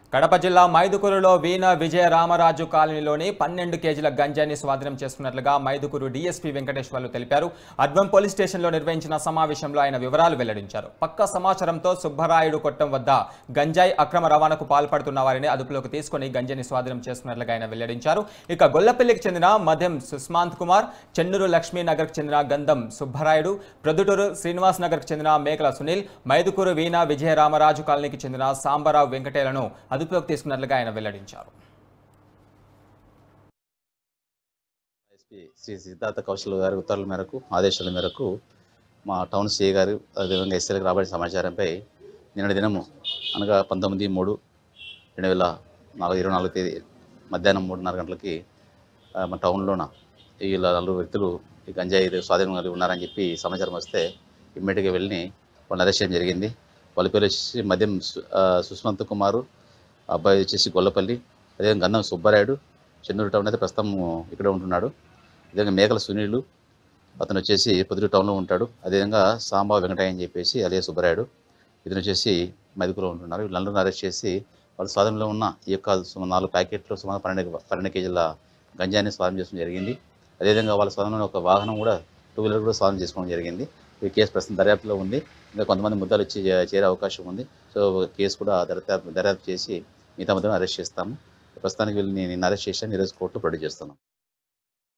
కడప జిల్లా మైదుకూరులో వీణ విజయ రామరాజు కాలనీలోని పన్నెండు కేజీల గంజాయిని స్వాధీనం చేసుకున్నట్లుగా మైదుకూరు డీఎస్పీ వెంకటేశ్వర్లు తెలిపారు అద్వం పోలీస్ స్టేషన్లో నిర్వహించిన సమావేశంలో ఆయన వివరాలు వెల్లడించారు పక్క సమాచారంతో సుబ్బరాయుడు కొట్టం వద్ద గంజాయి అక్రమ రవాణాకు పాల్పడుతున్న వారిని అదుపులోకి తీసుకుని గంజాయిని స్వాధీనం చేసుకున్నట్లుగా ఆయన వెల్లడించారు ఇక గొల్లపల్లికి చెందిన మధ్యం సుస్మాంత్ కుమార్ చెన్నూరు లక్ష్మీనగర్కి చెందిన గంధం సుబ్బరాయుడు ప్రొద్దుటూరు శ్రీనివాస్ నగర్కి చెందిన మేకల సునీల్ మైదుకూరు వీణ విజయ రామరాజు కాలనీకి చెందిన సాంబరావు వెంకటేలను అదుపులోకి తీసుకున్నట్లుగా ఆయన వెల్లడించారు ఎస్పీ శ్రీ సిద్ధార్థ కౌశల్ గారి ఉత్తర్వుల మేరకు ఆదేశాల మేరకు మా టౌన్ సిఐ గారు అదేవిధంగా ఎస్ఐలకు రాబడిన సమాచారంపై నిన్నటి దినము అనగా పంతొమ్మిది మూడు రెండు వేల నాలుగు ఇరవై నాలుగు తేదీ మధ్యాహ్నం మూడున్నర గంటలకి ఆ, మా టౌన్లోన వీళ్ళ నలుగురు వ్యక్తులు ఈ గంజాయి స్వాధీనం కలిగి ఉన్నారని చెప్పి సమాచారం వస్తే ఇమ్మీడియట్గా వెళ్ళి వాళ్ళని అరెస్ట్ చేయడం జరిగింది వాళ్ళ పేరు వచ్చేసి మద్యం సు- ఆ, సుష్మంత్ కుమారు అబ్బాయి వచ్చేసి గొల్లపల్లి అదేవిధంగా గంధం సుబ్బారాయుడు చెన్నూరు టౌన్ అయితే ప్రస్తుతం ఇక్కడే ఉంటున్నాడు అదేవిధంగా మేకల సునీలు అతను వచ్చేసి పొద్దుటూరు టౌన్లో ఉంటాడు అదేవిధంగా సాంబా వెంకటయ్య అని చెప్పేసి అదే సుబ్బరాయుడు ఇతను వచ్చేసి మదికులో ఉంటున్నారు వీళ్ళందరూ అరెస్ట్ చేసి వాళ్ళ స్వాధీనంలో ఉన్న ఈ యొక్క సుమారు నాలుగు ప్యాకెట్లు సుమారు పన్నెండు పన్నెండు కేజీల గంజాన్ని స్వాధీనం చేసుకోవడం జరిగింది అదేవిధంగా వాళ్ళ స్వాధీనంలో ఒక వాహనం కూడా టూ వీలర్ కూడా స్వాధీనం చేసుకోవడం జరిగింది ఈ కేసు ప్రస్తుతం దర్యాప్తులో ఉంది ఇంకా కొంతమంది ముద్దాలు వచ్చి చే- చేరే అవకాశం ఉంది సో కేసు కూడా దర్యాప్తు దర్యాప్తు చేసి మిగతా ముద్దాలను అరెస్ట్ చేస్తాము ప్రస్తుతానికి వీళ్ళని నేను అరెస్ట్ చేశాను ఈరోజు కోర్టు ప్రొడ్యూస్ చేస్తున్నాం